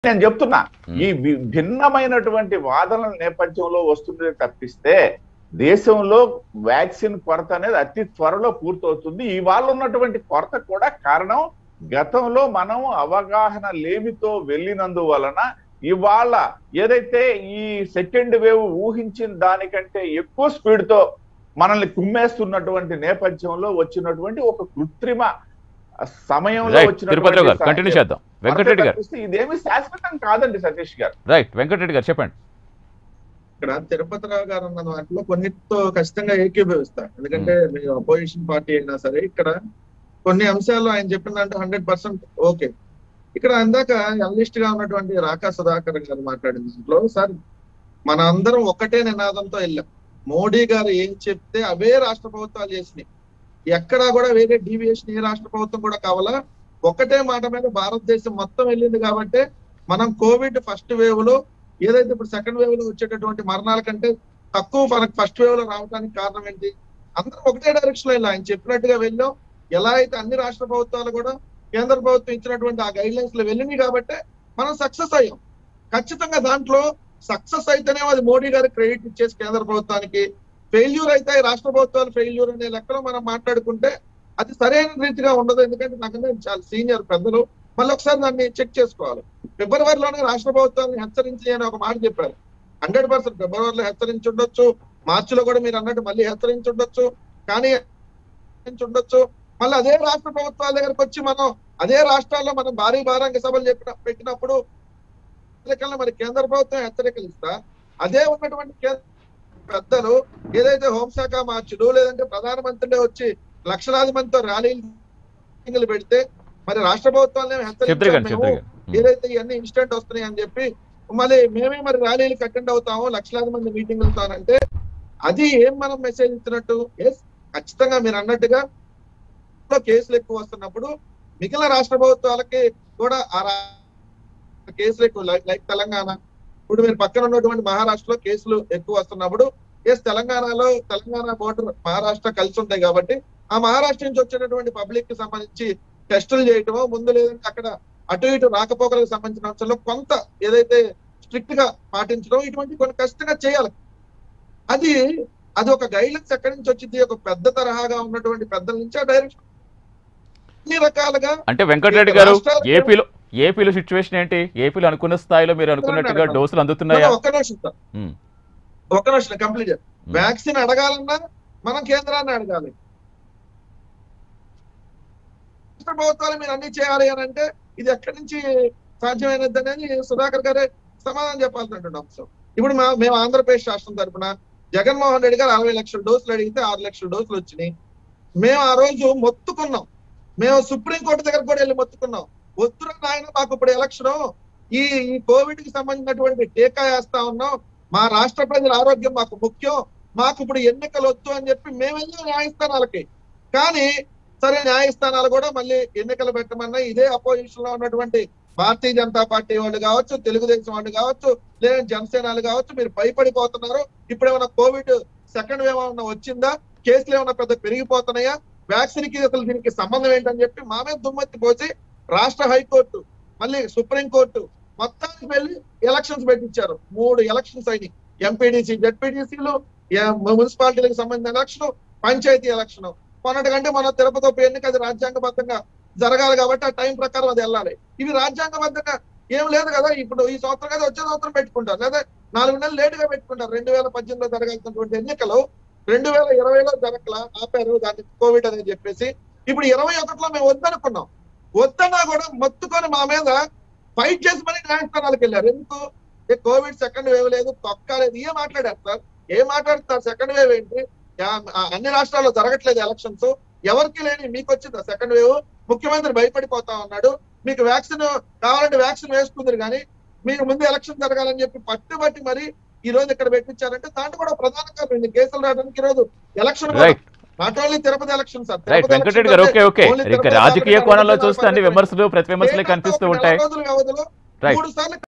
నేను చెప్తున్నా ఈ వి- భిన్నమైనటువంటి వాదనల నేపథ్యంలో వస్తుండే తప్పిస్తే దేశంలో వ్యాక్సిన్ కొరత అనేది అతి త్వరలో పూర్తవుతుంది ఇవాళ ఉన్నటువంటి కొరత కూడా కారణం గతంలో మనం అవగాహన లేమితో వెళ్ళినందువలన ఇవాళ ఏదైతే ఈ సెకండ్ వేవ్ ఊహించిన దానికంటే ఎక్కువ స్పీడ్ తో మనల్ని కుమ్మేస్తున్నటువంటి నేపథ్యంలో వచ్చినటువంటి ఒక కృత్రిమ సమయంలో రైట్ తిరుపతిరావు గారు కంటిన్యూ చేద్దాం వెంకటరెడ్డి గారు తప్పిస్తే ఇదేమి శాశ్వతం కాదండి సతీష్ గారు రైట్ వెంకటరెడ్డి గారు చెప్పండి ఇక్కడ తిరుపతిరావు గారు అన్న వాటిలో కొన్నిటితో ఖచ్చితంగా ఏకీభవిస్తా ఎందుకంటే మీ అపోజిషన్ పార్టీ అయినా సరే ఇక్కడ కొన్ని అంశాలు ఆయన చెప్పినంటే హండ్రెడ్ పర్సెంట్ ఓకే ఇక్కడ అందాక అనలిస్ట్ గా ఉన్నటువంటి రాకా సుధాకర్ గారు మాట్లాడిన దాంట్లో సార్ మన అందరం ఒకటే నినాదంతో వెళ్ళాం మోడీ గారు ఏం చెప్తే అవే రాష్ట్ర ప్రభుత్వాలు చేసినాయి ఎక్కడా కూడా వేరే డీవియేషన్ ఏ రాష్ట్ర ప్రభుత్వం కూడా కావాలా ఒకటే మాట మీద భారతదేశం మొత్తం వెళ్ళింది కాబట్టి మనం కోవిడ్ ఫస్ట్ వేవ్ లో ఏదైతే ఇప్పుడు సెకండ్ వేవ్ లో వచ్చేటటువంటి మరణాల కంటే తక్కువ మనకు ఫస్ట్ వేవ్ లో రావడానికి కారణం ఏంటి అందరం ఒకటే డైరెక్షన్ లో వెళ్ళాం ఆయన చెప్పినట్టుగా వెళ్ళాం ఎలా అయితే అన్ని రాష్ట్ర ప్రభుత్వాలు కూడా కేంద్ర ప్రభుత్వం ఇచ్చినటువంటి ఆ గైడ్ లైన్స్ లో వెళ్ళినాయి కాబట్టి మనం సక్సెస్ అయ్యాం ఖచ్చితంగా దాంట్లో సక్సెస్ అయితేనే అది మోడీ గారి క్రెడిట్ ఇచ్చేసి కేంద్ర ప్రభుత్వానికి ఫెయిల్యూర్ అయితే ఈ రాష్ట్ర ప్రభుత్వాలు ఫెయిల్యూర్ అనే లెక్కలో మనం మాట్లాడుకుంటే అది సరైన రీతిగా ఉండదు ఎందుకంటే నాకన్నా చాలా సీనియర్ పెద్దలు మళ్ళీ ఒకసారి దాన్ని చెక్ చేసుకోవాలి ఫిబ్రవరిలోనే రాష్ట్ర ప్రభుత్వాన్ని హెచ్చరించి అని ఒక మాట చెప్పారు హండ్రెడ్ పర్సెంట్ ఫిబ్రవరిలో హెచ్చరించి ఉండొచ్చు మార్చిలో కూడా మీరు అన్నట్టు మళ్ళీ హెచ్చరించి ఉండొచ్చు కానీ హెచ్చరించి ఉండొచ్చు మళ్ళీ అదే రాష్ట్ర ప్రభుత్వాల దగ్గరకు వచ్చి మనం అదే రాష్ట్రాల్లో మనం భారీ భారంగ సభలు చెప్పిన పెట్టినప్పుడు హెచ్చరికలను మరి కేంద్ర ప్రభుత్వం హెచ్చరికలు ఇస్తా అదే ఉన్నటువంటి కేంద్ర పెద్దలు ఏదైతే హోంశాఖ మార్చుడు లేదంటే ప్రధానమంత్రులే వచ్చి లక్షలాది మందితో ర్యాలీలు పెడితే మరి రాష్ట్ర ప్రభుత్వాలనే చెప్తారు గారు హెచ్చరించాం చెప్తారు మేము. గారు ఏదైతే ఇవన్నీ ఇన్స్టెంట్ వస్తున్నాయి అని చెప్పి మళ్ళీ మేమే మరి ర్యాలీలకు అటెండ్ అవుతాము లక్షలాది మంది మీటింగ్ వెళ్తానంటే అది ఏం మనం మెసేజ్ ఇచ్చినట్టు ఎస్ ఖచ్చితంగా మీరు అన్నట్టుగా లో కేసులు ఎక్కువ వస్తున్నప్పుడు మిగిలిన రాష్ట్ర ప్రభుత్వాలకి కూడా ఆ రా- కేసులు ఎక్కువ లైక్ లైక్ తెలంగాణ ఇప్పుడు మీరు పక్కన ఉన్నటువంటి మహారాష్ట్రలో కేసులు ఎక్కువ వస్తున్నప్పుడు ఎస్ తెలంగాణలో తెలంగాణ బోర్డర్ మహారాష్ట్ర కలిసి ఉంటాయి కాబట్టి ఆ మహారాష్ట్ర నుంచి వచ్చేటటువంటి పబ్లిక్ కి సంబంధించి టెస్టులు చేయటమో ముందు లేదంటే అక్కడ అటు ఇటు రాకపోకలకు సంబంధించిన అంశంలో కొంత ఏదైతే స్ట్రిక్ట్ గా పాటించడం ఇటువంటి కొన్ని ఖచ్చితంగా చేయాలి అది అది ఒక గైడ్లైన్స్ ఎక్కడి నుంచి వచ్చింది ఒక పెద్ద తరహాగా ఉన్నటువంటి పెద్దల నుంచి ఆ డైరెక్షన్ అన్ని రకాలుగా అంటే వెంకటరెడ్డి గారు రాష్ట్రాలకు- ఏపీలో ఏపీలో సిచ్యువేషన్ ఏంటి ఏపీలో అనుకున్న స్థాయిలో మీరు అనుకున్నట్టుగా డోసులు అందుతున్నాయా ఒక్క నిమిషం సార్ ఉమ్, ఒక్క నిమిషం కంప్లీట్ ఉమ్. వ్యాక్సిన్ అడగాలన్నా మనం కేంద్రాన్ని అడగాలి రాష్ట్ర ప్రభుత్వాలు మీరు అన్ని చేయాలి అని అంటే ఇది ఎక్కడి నుంచి సాధ్యమైనది అనేది సుధాకర్ గారే సమాధానం చెప్పాల్సినటువంటి అంశం ఇప్పుడు మా మేము ఆంధ్రప్రదేశ్ రాష్ట్రం తరపున జగన్మోహన్ రెడ్డి గారు అరవై లక్షల డోసులు అడిగితే ఆరు లక్షల డోసులు వచ్చినాయి మేము ఆ రోజు మొత్తుకున్నాం మేము సుప్రీం కోర్టు దగ్గర కూడా వెళ్ళి మొత్తుకున్నాం వద్దురా నాయన మాకు ఇప్పుడు ఎలక్షన్ ఈ ఈ కోవిడ్ కి సంబంధించినటువంటి టీకా వేస్తా ఉన్నాం మా రాష్ట్ర ప్రజల ఆరోగ్యం మాకు ముఖ్యం మాకు ఇప్పుడు ఎన్నికలు వద్దు అని చెప్పి మేము వెళ్ళాం న్యాయస్థానాలకి కానీ సరే న్యాయస్థానాలు కూడా మళ్ళీ ఎన్నికలు పెట్టమన్నా ఇదే అపోజిషన్ లో ఉన్నటువంటి భారతీయ జనతా పార్టీ వాళ్ళు కావచ్చు తెలుగుదేశం వాళ్ళు కావచ్చు లేదా జనసేనలు కావచ్చు మీరు భయపడిపోతున్నారు ఇప్పుడు ఏమైనా కోవిడ్ సెకండ్ వేవ్ ఏమైనా వచ్చిందా కేసులు ఏమైనా పెద్ద పెరిగిపోతున్నాయా వ్యాక్సిన్ కి అసలు దీనికి సంబంధం ఏంటని చెప్పి మా మీద దుమ్మెత్తి పోసి రాష్ట్ర హైకోర్టు మళ్ళీ సుప్రీం కోర్టు మొత్తానికి వెళ్ళి ఎలక్షన్స్ పెట్టించారు మూడు ఎలక్షన్స్ అయినాయి ఎంపీడీసీ జెడ్పీడీసీలు మున్సిపాలిటీలకు సంబంధించిన ఎలక్షన్ పంచాయతీ ఎలక్షన్ మొన్నటికంటే మన తిరుపతి ఉప ఎన్నిక అది రాజ్యాంగబద్ధంగా జరగాలి కాబట్టి ఆ టైం ప్రకారం అది వెళ్ళాలి ఇవి రాజ్యాంగబద్ధంగా ఏం లేదు కదా ఇప్పుడు ఈ సంవత్సరం కదా వచ్చే సంవత్సరం పెట్టుకుంటారు లేదా నాలుగు నెలలు లేట్ గా పెట్టుకుంటారు రెండు వేల పద్దెనిమిదిలో జరగాల్సినటువంటి ఎన్నికలు రెండు వేల ఇరవైలో జరగల ఆపారు దాన్ని కోవిడ్ అని చెప్పేసి ఇప్పుడు ఇరవై ఒకటిలో మేము వద్దనుకున్నాం వద్దన్నా కూడా మొత్తుకొని మా మీద ఫైట్ చేసి మరీ న్యాయస్థానాలకు వెళ్ళారు ఎందుకు ఏ కోవిడ్ సెకండ్ వేవ్ లేదు తొక్కలేదు ఏం మాట్లాడారు సార్ ఏం మాట్లాడుతున్నారు సెకండ్ వేవ్ ఏంటి యా- ఆ అన్ని రాష్ట్రాల్లో జరగట్లేదు ఎలక్షన్స్ ఎవరికి లేని మీకు వచ్చిందా సెకండ్ వేవ్ ముఖ్యమంత్రి భయపడిపోతా ఉన్నాడు మీకు వ్యాక్సిన్ కావాలంటే వ్యాక్సిన్ వేసుకుందరు కానీ మీకు ముందు ఎలక్షన్ జరగాలని చెప్పి పట్టుబట్టి మరి ఈ రోజు ఇక్కడ పెట్టించారంటే దాంట్లో కూడా ప్రధాన కారణం ఇది కేసులు రావడానికి ఈ రోజు election right not only Tirupati election sir right Tirupati Venkatareddy election గారు అంటే ఓకే ఓకే only ఇంకా తిరుపతి రాజకీయ కాబట్టి కోణంలో కాబట్టి చూస్తే అన్ని విమర్శలు ప్రతి విమర్శలే కేంద్రంతో కనిపిస్తూ ఒక నెల ఉంటాయి రోజుల వ్యవధిలో Right. మూడు సార్లు